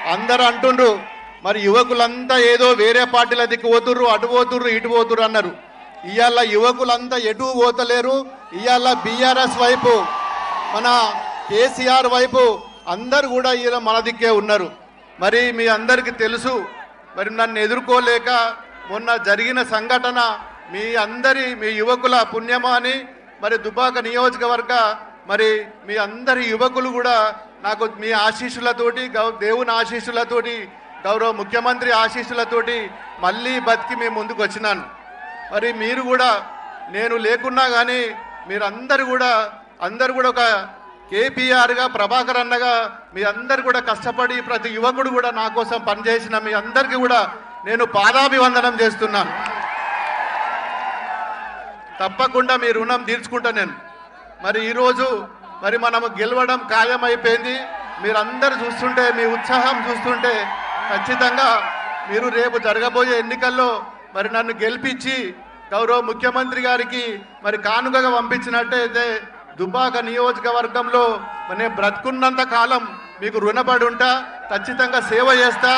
అందరు అంటుండ్రు మరి యువకులంతా ఏదో వేరే పార్టీల దిక్కు పోతుర్రు అటు పోతుర్రు ఇటు పోతుర్రు అన్నారు ఇవాళ యువకులంతా ఎటు పోతలేరు ఇవాళ బీఆర్ఎస్ వైపు మన కేసీఆర్ వైపు అందరు కూడా ఇలా మన దిక్కే ఉన్నారు మరి మీ అందరికీ తెలుసు మరి నన్ను ఎదుర్కోలేక మొన్న జరిగిన సంఘటన మీ అందరి మీ యువకుల పుణ్యమా అని మరి దుబాక నియోజకవర్గ మరి మీ అందరి యువకులు కూడా నాకు మీ ఆశీస్సులతోటి గౌ దేవుని ఆశీస్సులతోటి గౌరవ ముఖ్యమంత్రి ఆశీస్సులతోటి మళ్ళీ బతికి మీ ముందుకు వచ్చినాను మరి మీరు కూడా నేను లేకున్నా కానీ మీరందరూ కూడా అందరు కూడా ఒక కేపీఆర్గా ప్రభాకర్ అన్నగా మీ అందరు కూడా కష్టపడి ప్రతి యువకుడు కూడా నా కోసం పనిచేసిన మీ అందరికీ కూడా నేను పాదాభివందనం చేస్తున్నాను తప్పకుండా మీ రుణం తీర్చుకుంటా నేను మరి ఈరోజు మరి మనము గెలవడం ఖాయమైపోయింది మీరందరూ చూస్తుంటే మీ ఉత్సాహం చూస్తుంటే ఖచ్చితంగా మీరు రేపు జరగబోయే ఎన్నికల్లో మరి నన్ను గెలిపించి గౌరవ ముఖ్యమంత్రి గారికి మరి కానుకగా పంపించినట్టయితే దుబాక నియోజకవర్గంలో మరి నేను బ్రతుకున్నంత కాలం మీకు రుణపడి ఉంటా ఖచ్చితంగా సేవ చేస్తా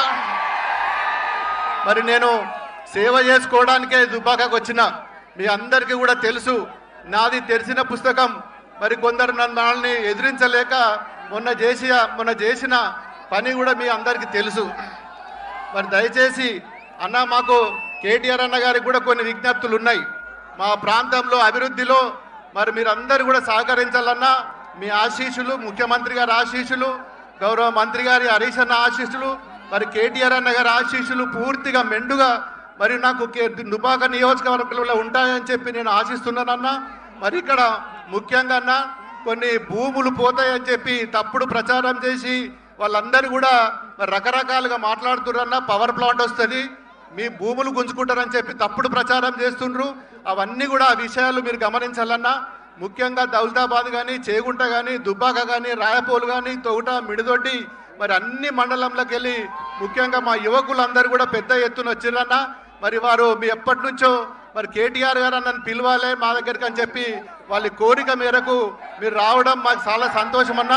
మరి నేను సేవ చేసుకోవడానికే దుబాకకు వచ్చిన మీ అందరికీ కూడా తెలుసు నాది తెరిచిన పుస్తకం మరి కొందరు నన్ను మనల్ని ఎదిరించలేక మొన్న చేసి మొన్న చేసిన పని కూడా మీ అందరికీ తెలుసు మరి దయచేసి అన్న మాకు కేటీఆర్ అన్న గారికి కూడా కొన్ని విజ్ఞప్తులు ఉన్నాయి మా ప్రాంతంలో అభివృద్ధిలో మరి మీరందరూ కూడా సహకరించాలన్నా మీ ఆశీస్సులు ముఖ్యమంత్రి గారి ఆశీస్సులు గౌరవ మంత్రి గారి హరీష్ అన్న ఆశీస్సులు మరి కేటీఆర్ అన్న గారి ఆశీస్సులు పూర్తిగా మెండుగా మరి నాకు కే- దుబాక నియోజకవర్గంలో ఉంటాయని చెప్పి నేను ఆశిస్తున్నానన్నా మరి ఇక్కడ ముఖ్యంగా అన్న కొన్ని భూములు పోతాయని చెప్పి తప్పుడు ప్రచారం చేసి వాళ్ళందరూ కూడా మరి రకరకాలుగా మాట్లాడుతున్నారన్న పవర్ ప్లాంట్ వస్తుంది మీ భూములు గుంజుకుంటారని చెప్పి తప్పుడు ప్రచారం చేస్తుండ్రు అవన్నీ కూడా ఆ విషయాలు మీరు గమనించాలన్నా ముఖ్యంగా దౌలతాబాద్ కానీ చేగుంట కానీ దుబ్బాక కానీ రాయపోలు కానీ తొగుట మిడిదొడ్డి మరి అన్ని మండలంలోకి వెళ్ళి ముఖ్యంగా మా యువకులందరూ కూడా పెద్ద ఎత్తున వచ్చిరన్న మరి వారు మీ ఎప్పటి నుంచో మరి కేటీఆర్ గారు నన్ను పిలవాలి మా దగ్గరికి అని చెప్పి వాళ్ళ కోరిక మేరకు మీరు రావడం మాకు చాలా సంతోషం అన్నా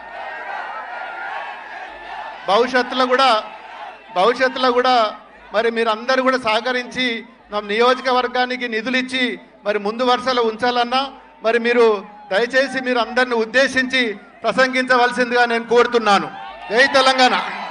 భవిష్యత్తులో కూడా భవిష్యత్తులో కూడా మరి మీరు అందరూ కూడా సహకరించి మా నియోజకవర్గానికి నిధులు ఇచ్చి మరి ముందు వరుసలో ఉంచాలన్నా మరి మీరు దయచేసి మీరు అందరిని ఉద్దేశించి ప్రసంగించవలసిందిగా నేను కోరుతున్నాను జై తెలంగాణ